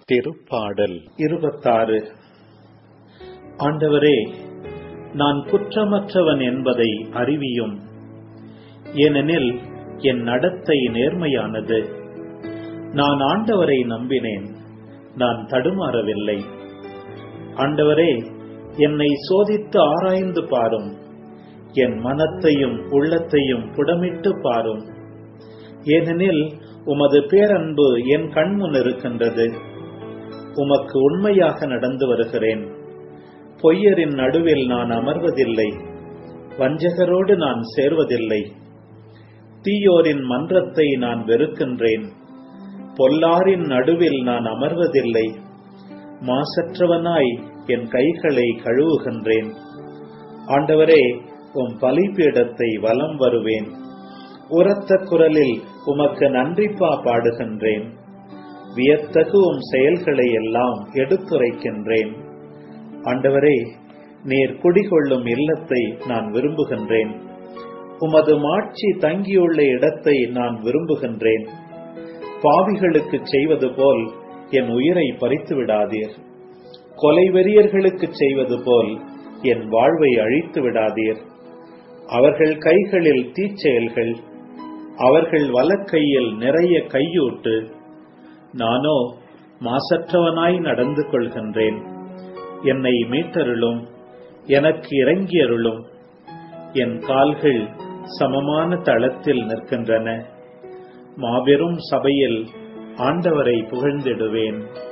திருப்பாடல் இருபத்தாறு ஆண்டவரே நான் குற்றமற்றவன் என்பதை அறிவியும் ஏனெனில் என் நடத்தை நேர்மையானது நான் ஆண்டவரை நம்பினேன் நான் தடுமாறவில்லை ஆண்டவரே என்னை சோதித்து ஆராய்ந்து பாரும் என் மனத்தையும் உள்ளத்தையும் புடமிட்டு பாரும் ஏனெனில் உமது பேரன்பு என் கண்முன் இருக்கின்றது உமக்கு உண்மையாக நடந்து வருகிறேன் பொய்யரின் நடுவில் நான் அமர்வதில்லை வஞ்சகரோடு நான் சேர்வதில்லை தீயோரின் மன்றத்தை நான் வெறுக்கின்றேன் பொல்லாரின் நடுவில் நான் அமர்வதில்லை மாசற்றவனாய் என் கைகளை கழுவுகின்றேன் ஆண்டவரே உம் பலிபீடத்தை வலம் வருவேன் உரத்த குரலில் உமக்கு நன்றிப்பா பாடுகின்றேன் வியத்தகு உம் செயல்களை எல்லாம் எடுத்துரைக்கின்றேன் ஆண்டவரே நீர் குடிகொள்ளும் இல்லத்தை நான் விரும்புகின்றேன் உமது மாட்சி தங்கியுள்ள இடத்தை நான் விரும்புகின்றேன் பாவிகளுக்கு செய்வது போல் என் உயிரை பறித்து விடாதீர் கொலைவெறியர்களுக்கு செய்வது போல் என் வாழ்வை அழித்து விடாதீர் அவர்கள் கைகளில் தீச்செயல்கள் அவர்கள் வலக்கையில் நிறைய கையூட்டு நானோ மாசற்றவனாய் நடந்து கொள்கின்றேன் என்னை மீட்டருளும் எனக்கு இறங்கியருளும் என் கால்கள் சமமான தளத்தில் நிற்கின்றன மாபெரும் சபையில் ஆண்டவரை புகழ்ந்திடுவேன்